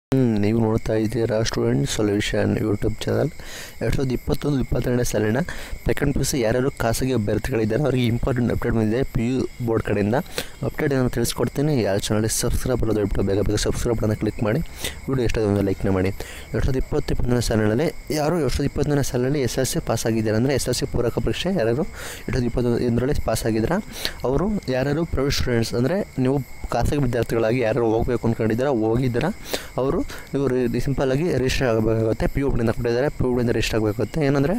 ಹ್ಮ್, ನೀವು ನೋಡ್ತಾ ಇದ್ದೀರಾ ಸ್ಟೂಡೆಂಟ್ ಸೊಲ್ಯೂಷನ್ ಯೂಟ್ಯೂಬ್ ಚಾನಲ್ ಎರಡು ಸಾವಿರದ ಇಪ್ಪತ್ತೊಂದು ಇಪ್ಪತ್ತೆರಡನೇ ಸಾಲಿನ ಸೆಕೆಂಡ್ ಪಿ ಯು ಸಿ ಯಾರ್ಯಾರು ಖಾಸಗಿ ಅಭ್ಯರ್ಥಿಗಳಿದ್ದಾರೆ ಅವರಿಗೆ ಇಂಪಾರ್ಟೆಂಟ್ ಅಪ್ಡೇಟ್ ಬಂದಿದೆ ಪಿ ಯು ಬೋರ್ಡ್ ಕಡೆಯಿಂದ ಅಪ್ಡೇಟ್ ನಾನು ತಿಳಿಸ್ಕೊಡ್ತೀನಿ ಯಾರ ಚಾನಲ್ಗೆ ಸಬ್ಸ್ಕ್ರೈಬ್ ಮಾಡೋದು ದಯವಿಟ್ಟು ಬೇಗ ಬೇಗ ಸಬ್ಸ್ಕ್ರೈಬ್ ಬಟನ್ನ ಕ್ಲಿಕ್ ಮಾಡಿ ವಿಡಿಯೋ ಇಷ್ಟ ಒಂದು ಲೈಕ್ನ ಮಾಡಿ ಎರಡು ಸಾವಿರದ ಇಪ್ಪತ್ತು ಇಪ್ಪತ್ತೊಂದನೇ ಸಾಲಿನಲ್ಲಿ ಯಾರು ಎರಡು ಸಾವಿರದ ಇಪ್ಪತ್ತೊಂದನೇ ಸಾಲಿನಲ್ಲಿ ಎಸ್ ಎಸ್ ಸಿ ಪಾಸ್ ಆಗಿದ್ದಾರೆ ಅಂದರೆ ಎಸ್ ಎಸ್ ಸಿ ಪೂರಕ ಪರೀಕ್ಷೆ ಯಾರು ಎರಡು ಸಾವಿರದ ಇಪ್ಪತ್ತೊಂದರಲ್ಲಿ ಪಾಸ್ ಆಗಿದ್ದೀರಾ ಅವರು ಯಾರ್ಯಾರು ಪ್ರೈವೇಟ್ ಸ್ಟೂಡೆಂಟ್ಸ್ ಅಂದರೆ ನೀವು ಖಾಸಗಿ ವಿದ್ಯಾರ್ಥಿಗಳಾಗಿ ಯಾರು ಹೋಗಬೇಕು ಅಂದ್ಕೊಂಡಿದ್ದೀರಾ ಹೋಗಿದ್ದೀರಾ ಅವರು ನೀವು ಸಿಂಪಲ್ಲಾಗಿ ರಿಜಿಸ್ಟರ್ ಆಗಬೇಕಾಗುತ್ತೆ ಪಿ ಯು ಬಿಡಿಂದ ಕೊಟ್ಟಿದ್ದಾರೆ ಪಿ ಯು ಬಿಡಿಂದ ರಿಜಿಸ್ಟರ್ ಆಗಬೇಕಾಗುತ್ತೆ ಏನಂದರೆ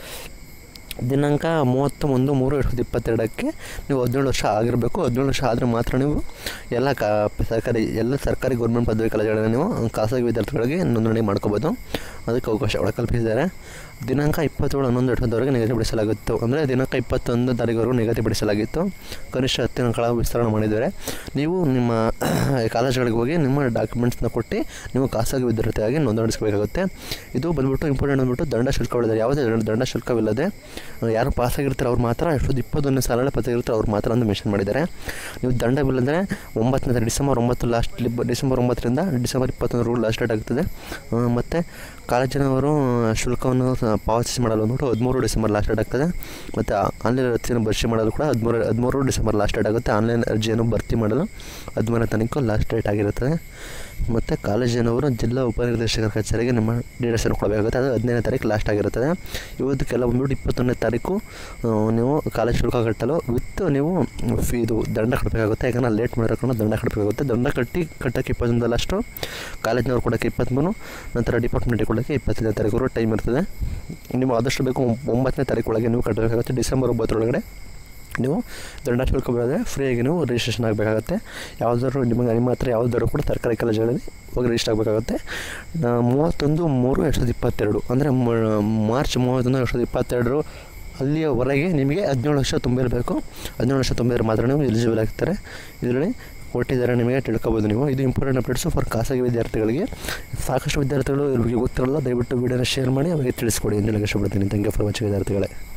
ದಿನಾಂಕ ಮೂವತ್ತ ಒಂದು ಮೂರು ಎರಡು ಸಾವಿರದ ಇಪ್ಪತ್ತೆರಡಕ್ಕೆ ನೀವು ಹದಿನೇಳು ವರ್ಷ ಆಗಿರಬೇಕು ಹದಿನೇಳು ವರ್ಷ ಆದರೆ ಮಾತ್ರ ನೀವು ಎಲ್ಲ ಕಾ ಸರ್ಕಾರಿ ಎಲ್ಲ ಸರ್ಕಾರಿ ಗೌರ್ಮೆಂಟ್ ಪದವಿ ಕಾಲೇಜುಗಳನ್ನ ನೀವು ಖಾಸಗಿ ವಿದ್ಯಾರ್ಥಿಗಳಿಗೆ ನೋಂದಣಿ ಮಾಡ್ಕೋಬೋದು ಅದಕ್ಕೆ ಅವಕಾಶ ಕಲ್ಪಿಸಿದ್ದಾರೆ ದಿನಾಂಕ ಇಪ್ಪತ್ತೇಳು ಹನ್ನೊಂದು ಎರಡು ಸಾವಿರದವರೆಗೆ ನಿಗದಿಪಡಿಸಲಾಗಿತ್ತು ಅಂದರೆ ದಿನಾಂಕ ಇಪ್ಪತ್ತೊಂದು ತಾರೀಕುವರೆಗೂ ನಿಗದಿಪಡಿಸಲಾಗಿತ್ತು ಕನಿಷ್ಠ ಹತ್ತು ದಿನಗಳ ವಿಸ್ತರಣೆ ಮಾಡಿದ್ದಾರೆ ನೀವು ನಿಮ್ಮ ಕಾಲೇಜುಗಳಿಗೆ ಹೋಗಿ ನಿಮ್ಮ ಡಾಕ್ಯುಮೆಂಟ್ಸ್ನ ಕೊಟ್ಟು ನೀವು ಖಾಸಗಿ ವಿದ್ಯಾರ್ಥಿಯಾಗಿ ನೋಂದಣಿಸಬೇಕಾಗುತ್ತೆ ಇದು ಬಂದ್ಬಿಟ್ಟು ಇಂಪಾರ್ಟೆಂಟ್ ಬಂದ್ಬಿಟ್ಟು ದಂಡ ಶುಲ್ಕ ಹೊಡೆದಿದ್ದಾರೆ ಯಾವುದೇ ದಂಡ- ದಂಡ ಶುಲ್ಕವಿಲ್ಲದೆ ಅಹ್, ಯಾರು ಪಾಸಾಗಿರ್ತಾರೆ ಅವ್ರು ಮಾತ್ರ ಎರಡು ಸಾವಿರದ ಇಪ್ಪತ್ತೊಂದನೇ ಸಾಲಲ್ಲಿ ಪಾಸಾಗಿರ್ತಾರೆ ಅವ್ರು ಮಾತ್ರ ಅಂತ ಮೆನ್ಷನ್ ಮಾಡಿದ್ದಾರೆ ನೀವು ದಂಡವಿಲ್ಲಂದರೆ ಒಂಬತ್ತನೇ ತಾರೀಕು ಡಿಸೆಂಬರ್ ಒಂಬತ್ತು ಲಾಸ್ಟ್ ಡಿಸೆಂಬರ್ ಒಂಬತ್ತರಿಂದ ಡಿಸೆಂಬರ್ ಇಪ್ಪತ್ತೊಂದರವರೆಗೂ ಲಾಸ್ಟ್ ಡೇಟ್ ಆಗ್ತದೆ ಅಹ್, ಮತ್ತು ಕಾಲೇಜಿನವರು ಶುಲ್ಕವನ್ನು ಸ- ಪಾವತಿಸಿ ಮಾಡಲು ಅಂದ್ಬಿಟ್ಟು ಹದಿಮೂರು ಡಿಸೆಂಬರ್ ಲಾಸ್ಟ್ ಡೇಟ್ ಆಗ್ತದೆ ಮತ್ತು ಆನ್ಲೈನ್ ಅರ್ಜಿಯನ್ನು ಭರ್ತಿ ಮಾಡಲು ಕೂಡ ಹದಿಮೂರು ಹದಿಮೂರು ಡಿಸೆಂಬರ್ ಲಾಸ್ಟ್ ಡೇಟ್ ಆಗುತ್ತೆ ಆನ್ಲೈನ್ ಅರ್ಜಿಯನ್ನು ಭರ್ತಿ ಮಾಡಲು ಹದಿಮೂರನೇ ತಾರೀಕು ಲಾಸ್ಟ್ ಡೇಟ್ ಆಗಿರುತ್ತದೆ ಮತ್ತು ಕಾಲೇಜಿನವರು ಜಿಲ್ಲಾ ಉಪನಿರ್ದೇಶಕರ ಕಚೇರಿಗೆ ನಿಮ್ಮ ಡೀಟೇಲ್ಸನ್ನು ಕೊಡಬೇಕಾಗುತ್ತೆ ಅದು ಹದಿನೈದನೇ ತಾರೀಕು ಲಾಸ್ಟ್ ಆಗಿರುತ್ತದೆ ಇವತ್ತಕ್ಕೆಲ್ಲ ಬಂದ್ಬಿಟ್ಟು ಇಪ್ಪತ್ತೊಂದನೇ ತಾರೀಕು ಆ, ನೀವು ಕಾಲೇಜ್ ಶುಲ್ಕ ಕಟ್ಟಲು ವಿತ್ ನೀವು ಫೀ ಇದು ದಂಡ ಕಟ್ಟಬೇಕಾಗುತ್ತೆ ಯಾಕಂದ್ರೆ ಲೇಟ್ ಮಾಡಿರೋಕೊಂಡು ದಂಡ ಕಟ್ಟಬೇಕಾಗುತ್ತೆ ದಂಡ ಕಟ್ಟಿ ಕಟ್ಟೋಕ್ಕೆ ಇಪ್ಪತ್ತೊಂದು ಲಾಸ್ಟು ಕಾಲೇಜಿನವ್ರು ಕೊಡೋಕ್ಕೆ ಇಪ್ಪತ್ತ್ಮೂರು ನಂತರ ಡಿಪಾರ್ಟ್ಮೆಂಟಿಗೆ ಕೊಡೋಕ್ಕೆ ಇಪ್ಪತ್ತೈದನೇ ತಾರೀಕು ಟೈಮ್ ಇರ್ತದೆ ನೀವು ಆದಷ್ಟು ಬೇಕು ಒಂಬತ್ತನೇ ತಾರೀಕು ಒಳಗೆ ನೀವು ಕಟ್ಟಬೇಕಾಗುತ್ತೆ ಡಿಸೆಂಬರ್ ಒಂಬತ್ತರೊಳಗಡೆ ನೀವು ದಂಡ ಶುಲ್ಕ ಬರೋದ್ರೆ ಫ್ರೀಯಾಗಿ ನೀವು ರಿಜಿಸ್ಟ್ರೇಷನ್ ಆಗಬೇಕಾಗುತ್ತೆ ಯಾವುದಾದ್ರು ನಿಮಗೆ ನಿಮ್ಮ ಹತ್ರ ಯಾವುದಾದ್ರು ಕೂಡ ಸರ್ಕಾರಿ ಕಾಲೇಜುಗಳಲ್ಲಿ ಹೋಗಿ ರಿಜಿಸ್ಟರ್ ಆಗಬೇಕಾಗುತ್ತೆ ಆ, ಮೂವತ್ತೊಂದು ಮೂರು ಎರಡು ಸಾವಿರದ ಇಪ್ಪತ್ತೆರಡು ಅಂದರೆ ಮಾರ್ಚ್ ಮೂವತ್ತೊಂದು ಎರಡು ಸಾವಿರದ ಇಪ್ಪತ್ತೆರಡರು ಅಲ್ಲಿಯವರೆಗೆ ನಿಮಗೆ ಹದಿನೇಳು ವರ್ಷ ತುಂಬಿರಬೇಕು ಹದಿನೇಳು ವರ್ಷ ತುಂಬಿದ್ರೆ ಮಾತ್ರ ನೀವು ಎಲಿಜಿಬಲ್ ಆಗ್ತಾರೆ ಇದರಲ್ಲಿ ಕೊಟ್ಟಿದ್ದಾರೆ ನಿಮಗೆ ತಿಳ್ಕೊಬೋದು ನೀವು ಇದು ಇಂಪಾರ್ಟೆಂಟ್ ಅಪ್ಡೇಟ್ಸು ಫಾರ್ ಖಾಸಗಿ ವಿದ್ಯಾರ್ಥಿಗಳಿಗೆ ಸಾಕಷ್ಟು ವಿದ್ಯಾರ್ಥಿಗಳು ಇದ್ರ ಬಗ್ಗೆ ಗೊತ್ತಿರಲ್ಲ ದಯವಿಟ್ಟು ವೀಡಿಯೋನ ಶೇರ್ ಮಾಡಿ ಅವರಿಗೆ ತಿಳಿಸ್ಕೊಡಿ ಅಂತ ಹೇಳಕ್ಕೆ ಇಷ್ಟಪಡ್ತೀನಿ ಥ್ಯಾಂಕ್ ಯು ಫಾರ್ ವಾಚಿಂಗ್ ವಿದ್ಯಾರ್ಥಿಗಳೇ